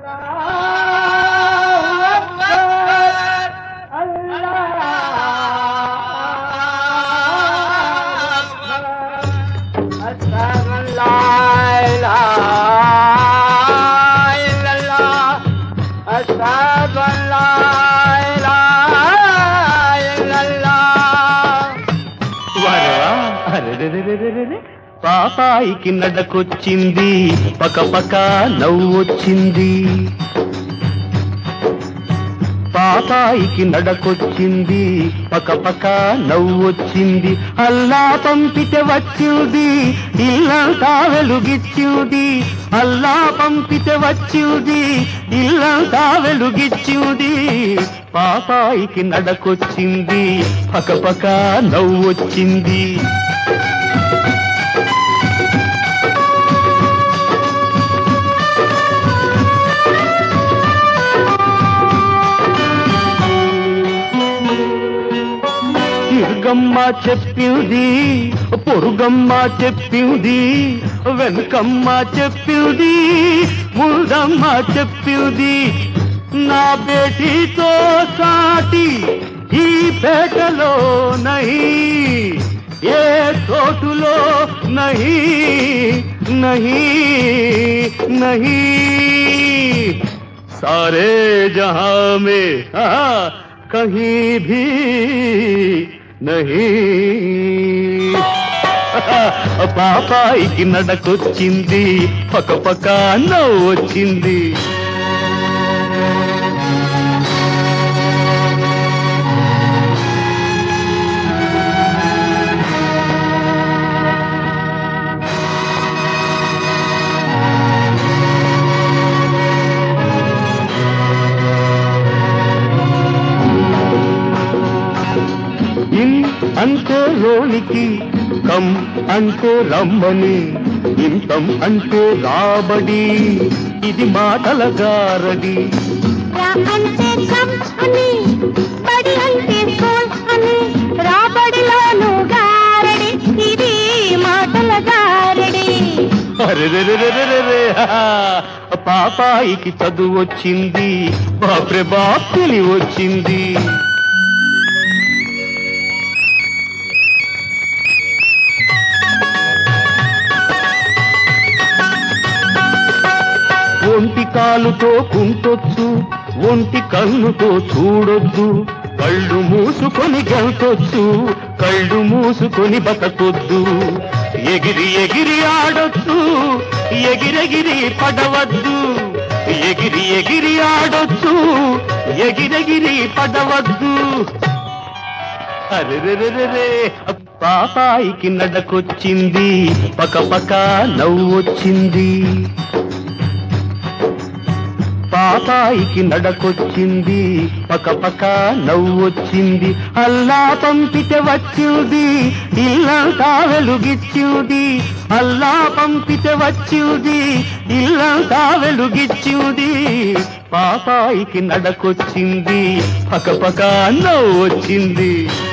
వరవా అరెరెరెరెరెరె. పాపాయికి నడకొచ్చింది పక పక నవ్వొచ్చింది పాపాయికి నడకొచ్చింది పక పక నవ్వొచ్చింది అల్లా పంపితే వచ్చింది ఇల్లంతా వెలుగిచ్చింది అల్లా పంపితే వచ్చింది ఇల్లంతా వెలుగిచ్చింది పాపాయికి నడకొచ్చింది పక పక నవ్వొచ్చింది తిరుగమ్మ చెప్పింది పొరుగమ్మ చెప్పింది వెనుకమ్మ చెప్పింది ముందమ్మ చెప్పింది నా బేటీతో సాటి ఈ పేటలో నహి ఏ చోటులో నహి నహి నహి सारे जहां में हाँ, कहीं भी नहीं పాపాయికి నడకొచ్చింది పక పక నవ్వొచ్చింది ఇన్ అంటే లోనికి కమ్ అంటే రమ్మని ఇంతం అంటే రాబడి ఇది మాటల గారడి రా అంటే కమ్ అని బడి అంటే స్కూల్ అని రాబడిలోను గారడి ఇది మాటల గారడి అరెరెరెరెరెరె, హా, పాపాయికి చదువు వచ్చింది బాప్రే బాప్ తెలివి వచ్చింది ఒంటి కాలుతో కుంటొచ్చు ఒంటి కన్నుతో చూడొద్దు కళ్ళు మూసుకొని గెంతొచ్చు కళ్ళు మూసుకొని బతకొద్దు ఎగిరి ఎగిరి ఆడొచ్చు ఎగిరెగిరి పడవద్దు ఎగిరి ఎగిరి ఆడొచ్చు ఎగిరెగిరి పడవద్దు అరెరెరెరెరే పాపాయికి నడకొచ్చింది పక పక నవ్వొచ్చింది పాపాయికి నడకొచ్చింది పక పక నవ్వొచ్చింది అల్లా పంపితే వచ్చింది ఇల్లంతా వెలుగిచ్చింది అల్లా పంపితే వచ్చింది ఇల్లంతా వెలుగిచ్చింది పాపాయికి నడకొచ్చింది పక పక నవ్వొచ్చింది